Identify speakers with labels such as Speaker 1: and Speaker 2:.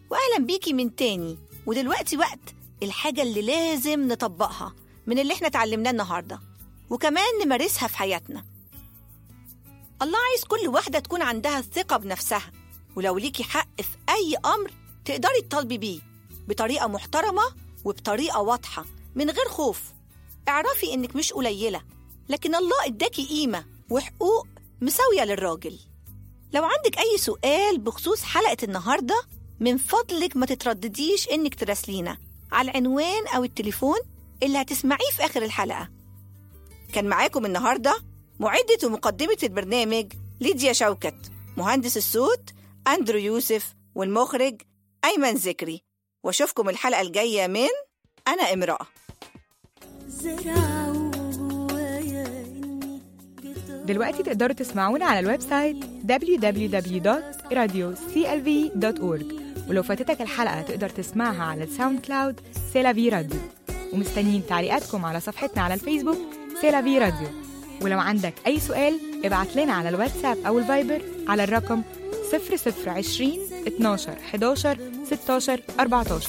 Speaker 1: وأهلا بيكي من تاني ودلوقتي وقت الحاجة اللي لازم نطبقها من اللي احنا اتعلمناه النهاردة وكمان نمارسها في حياتنا الله عايز كل واحدة تكون عندها الثقة بنفسها ولو ليكي حق في أي أمر تقدري تطالبي بيه بطريقة محترمة وبطريقة واضحة من غير خوف اعرفي إنك مش قليلة لكن الله اداكي قيمة وحقوق مساوية للراجل لو عندك أي سؤال بخصوص حلقة النهاردة من فضلك ما تتردديش إنك تراسلينا على العنوان أو التليفون اللي هتسمعيه في آخر الحلقة كان معاكم النهاردة معدة ومقدمة البرنامج ليديا شوكت مهندس الصوت أندرو يوسف والمخرج أيمن ذكري وأشوفكم الحلقة الجاية من أنا امرأة
Speaker 2: زرعوا جوايا إني جيت
Speaker 3: دلوقتي تقدروا تسمعونا على الويب سايت www.radioclv.org ولو فاتتك الحلقة تقدر تسمعها على الساوند كلاود سيلافي راديو ومستنيين تعليقاتكم على صفحتنا على الفيسبوك سيلافي راديو ولو عندك أي سؤال ابعت لنا على الواتساب أو الفايبر على الرقم 0020 12 11 16 14